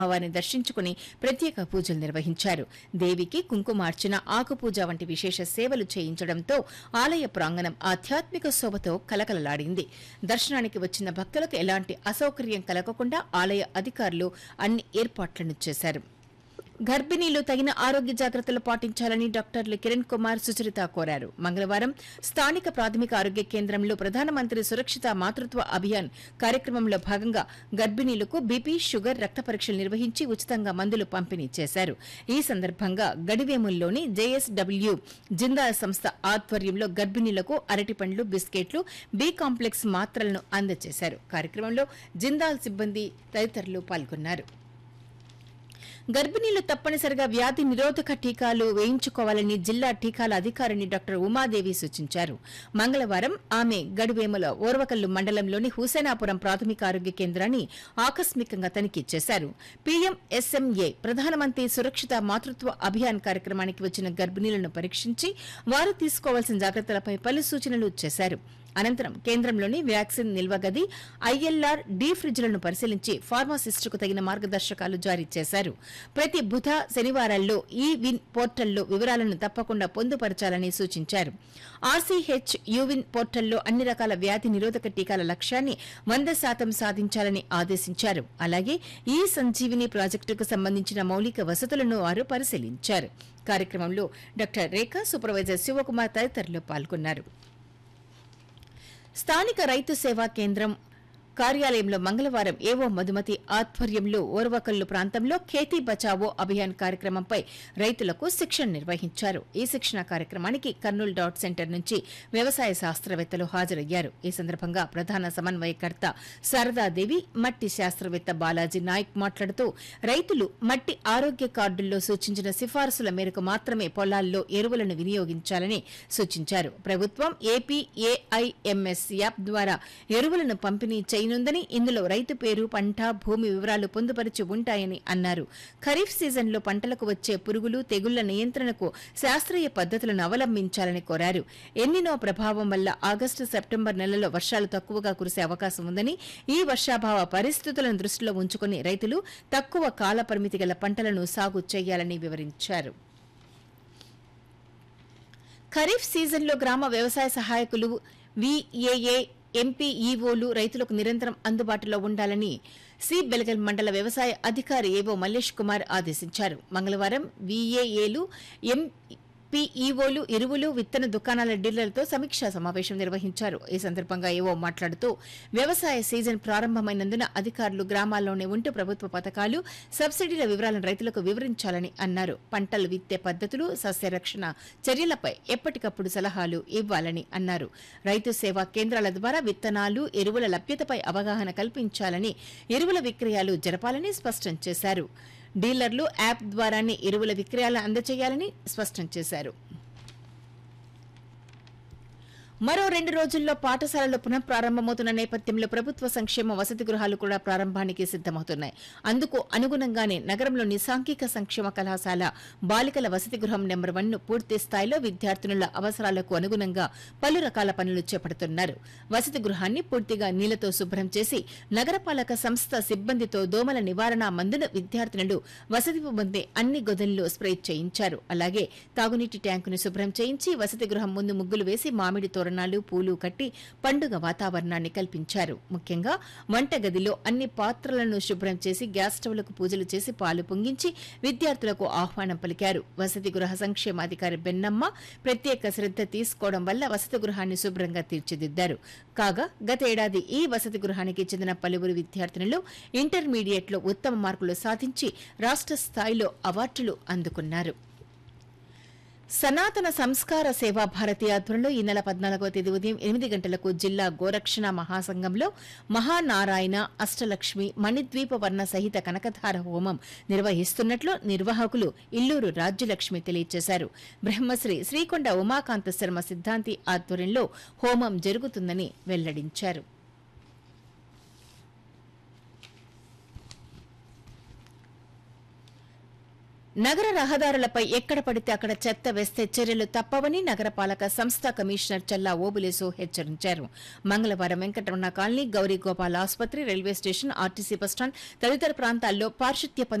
వారిని దర్శించుకుని ప్రత్యేక పూజలు నిర్వహించారు దేవికి కుంకుమార్చన ఆకుపూజ వంటి విశేష సేవలు చేయించడంతో ఆలయ ప్రాంగణం ఆధ్యాత్మిక శోభతో కలకలలాడింది దర్శనానికి వచ్చిన భక్తులకు ఎలాంటి అసౌకర్యం కలగకుండా ఆలయ అధికారులు అన్ని ఏర్పాట్లను చేశారు గర్భిణీలు తగిన ఆరోగ్య జాగ్రత్తలు పాటించాలని డాక్టర్లు కిరణ్ కుమార్ సుచరిత కోరారు మంగళవారం స్థానిక ప్రాథమిక ఆరోగ్య కేంద్రంలో ప్రధానమంత్రి సురక్షిత మాతృత్వ అభియాన్ కార్యక్రమంలో భాగంగా గర్భిణీలకు బీపీ షుగర్ రక్త పరీక్షలు నిర్వహించి ఉచితంగా మందులు పంపిణీ చేశారు ఈ సందర్భంగా గడివేముల్లోని జేఎస్డబ్ల్యూ జిందాల్ సంస్థ ఆధ్వర్యంలో గర్భిణీలకు అరటిపండ్లు బిస్కెట్లు బి కాంప్లెక్స్ మాత్రలను అందజేశారు కార్యక్రమంలో జిందాల్ సిబ్బంది తదితరులు పాల్గొన్నారు గర్భిణీలు తప్పనిసరిగా వ్యాధి నిరోధక టీకాలు వేయించుకోవాలని జిల్లా టీకాల అధికారిని డాక్టర్ ఉమాదేవి సూచించారు మంగళవారం ఆమె గడువేముల ఓర్వకల్లు మండలంలోని హుసేనాపురం ప్రాథమిక ఆరోగ్య కేంద్రాన్ని ఆకస్మికంగా తనిఖీ చేశారు పీఎంఎస్ఎంఏ ప్రధానమంత్రి సురక్షిత మాతృత్వ అభియాన్ కార్యక్రమానికి వచ్చిన గర్భిణీలను పరీక్షించి వారు తీసుకోవాల్సిన జాగ్రత్తలపై పలు సూచనలు చేశారు అనంతరం కేంద్రంలోని వ్యాక్సిన్ నిల్వ గది ఐఎల్ఆర్ డీ ఫ్రిడ్జ్లను పరిశీలించి ఫార్మాసిస్టుకు తగిన మార్గదర్శకాలు జారీ చేశారు ప్రతి బుధ శనివారాల్లో ఈ విన్ పోర్టల్లో వివరాలను తప్పకుండా పొందుపరచాలని సూచించారు ఆర్సీహెచ్ యూవిన్ పోర్టల్లో అన్ని రకాల వ్యాధి నిరోధక టీకాల లక్ష్యాన్ని వంద శాతం సాధించాలని ఆదేశించారు అలాగే ఈ సంజీవిని ప్రాజెక్టుకు సంబంధించిన మౌలిక వసతులను వారు పరిశీలించారు కార్యక్రమంలో డాక్టర్ రేఖ సూపర్వైజర్ శివకుమార్ తదితరులు పాల్గొన్నారు స్థానిక రైతు సేవా కేంద్రం కార్యాలయంలో మంగళవారం ఏవో మధుమతి ఆధ్వర్యంలో ఓర్వకల్లు ప్రాంతంలో ఖేతీ బచావో అభియాన్ కార్యక్రమంపై రైతులకు శిక్షణ నిర్వహించారు ఈ శిక్షణ కార్యక్రమానికి కర్నూలు డాట్ సెంటర్ నుంచి వ్యవసాయ శాస్త్రవేత్తలు హాజరయ్యారు ఈ సందర్భంగా ప్రధాన సమన్వయకర్త శారదాదేవి మట్టి శాస్త్రవేత్త బాలాజీ నాయక్ మాట్లాడుతూ రైతులు మట్టి ఆరోగ్య కార్డుల్లో సూచించిన సిఫారసుల మేరకు మాత్రమే పొలాల్లో ఎరువులను వినియోగించాలని సూచించారు ప్రభుత్వం ఏపీఏఐఎంఎస్ యాప్ ద్వారా ఎరువులను పంపిణీ చేయనుందని ఇందులో రైతు పేరు పంట భూమి వివరాలు పొందుపరిచి ఉంటాయని అన్నారు ఖరీఫ్ సీజన్లో పంటలకు వచ్చే పురుగులు తెగుళ్ల నియంత్రణకు శాస్త్రీయ పద్ధతులను అవలంబించాలని కోరారు ఎన్నినో ప్రభావం వల్ల ఆగస్టు సెప్టెంబర్ నెలలో వర్షాలు తక్కువగా కురిసే అవకాశం ఉందని ఈ వర్షాభావ పరిస్థితులను దృష్టిలో ఉంచుకుని రైతులు తక్కువ కాల పరిమితి గల పంటలను సాగు చేయాలని వివరించారు ఖరీఫ్ సీజన్లో గ్రామ వ్యవసాయ సహాయకులు విఏఏ ఎంపీఈఓలు రైతులకు నిరంతరం అందుబాటులో ఉండాలని సి బెలగల్ మండల వ్యవసాయ అధికారి ఏవో మల్లేష్ కుమార్ ఆదేశించారు మంగళవారం విఏఏలు ఎంపీఈఓలు ఎరువులు విత్తన దుకాణాల డీలర్లతో సమీక్షా సమావేశం నిర్వహించారు ఈ సందర్భంగా ఏవో మాట్లాడుతూ వ్యవసాయ సీజన్ ప్రారంభమైనందున అధికారులు గ్రామాల్లోనే ఉంటూ ప్రభుత్వ పథకాలు సబ్సిడీల వివరాలను రైతులకు వివరించాలని అన్నారు పంటలు విత్తే పద్ధతులు సస్యరక్షణ చర్యలపై ఎప్పటికప్పుడు సలహాలు ఇవ్వాలని అన్నారు రైతు సేవా కేంద్రాల ద్వారా విత్తనాలు ఎరువుల లభ్యతపై అవగాహన కల్పించాలని ఎరువుల విక్రయాలు జరపాలని స్పష్టం చేశారు డీలర్లు యాప్ ద్వారానే ఎరువుల విక్రయాలను అందజేయాలని స్పష్టం చేశారు మరో రెండు రోజుల్లో పాఠశాలలు పునః ప్రారంభమవుతున్న నేపథ్యంలో ప్రభుత్వ సంక్షేమ వసతి గృహాలు కూడా ప్రారంభానికి సిద్దమవుతున్నాయి అందుకు అనుగుణంగానే నగరంలోని సాంఘిక సంక్షేమ కళాశాల బాలికల వసతి గృహం నెంబర్ వన్ ను పూర్తి స్థాయిలో విద్యార్థినుల అవసరాలకు అనుగుణంగా పలు రకాల పనులు చేపడుతున్నారు వసతి గృహాన్ని పూర్తిగా నీళ్లతో శుభ్రం చేసి నగరపాలక సంస్థ సిబ్బందితో దోమల నివారణ మందును విద్యార్థినులు వసతి పొందే అన్ని గదుల్లో స్ప్రే చేయించారు అలాగే తాగునీటి ట్యాంకును శుభ్రం చేయించి వసతి గృహం ముందు ముగ్గులు వేసి మామిడి తోరణాలు పూలు కట్టి పండుగ వాతావరణాన్ని కల్పించారు ముఖ్యంగా వంటగదిలో అన్ని పాత్రలను శుభ్రం చేసి గ్యాస్ స్టవ్లకు పూజలు చేసి పాలు పొంగించి విద్యార్థులకు ఆహ్వానం పలికారు వసతి గృహ సంక్షేమాధికారి బెన్నమ్మ ప్రత్యేక శ్రద్ధ తీసుకోవడం వల్ల వసతి గృహాన్ని శుభ్రంగా తీర్చిదిద్దారు కాగా గతేడాది ఈ వసతి గృహానికి చెందిన పలువురు విద్యార్థినులు ఇంటర్మీడియట్లో ఉత్తమ మార్కులు సాధించి రాష్ట్ర స్థాయిలో అవార్డులు అందుకున్నారు సనాతన సంస్కార సేవా భారతి ఆధ్వర్యంలో ఈ నెల పద్నాలుగవ తేదీ ఉదయం ఎనిమిది గంటలకు జిల్లా గోరక్షణ మహాసంఘంలో మహానారాయణ అష్టలక్ష్మి మణిద్వీప వర్ణ సహిత కనకధార హోమం నిర్వహిస్తున్నట్లు నిర్వాహకులు ఇల్లూరు రాజ్యలక్ష్మి తెలియజేశారు బ్రహ్మశ్రీ శ్రీకొండ ఉమాకాంత శర్మ సిద్ధాంతి ఆధ్వర్యంలో హోమం జరుగుతుందని వెల్లడించారు నగర రహదారులపై ఎక్కడ పడితే అక్కడ చెత్త వేస్తే చర్యలు తప్పవని నగరపాలక సంస్థ కమిషనర్ చల్లా ఓబులేసు హెచ్చరించారు మంగళవారం వెంకటరమణ కాలనీ గౌరీ గోపాల్ ఆసుపత్రి రైల్వే స్టేషన్ ఆర్టీసీ బస్టాండ్ తదితర ప్రాంతాల్లో పారిశుద్ధ్య పనులు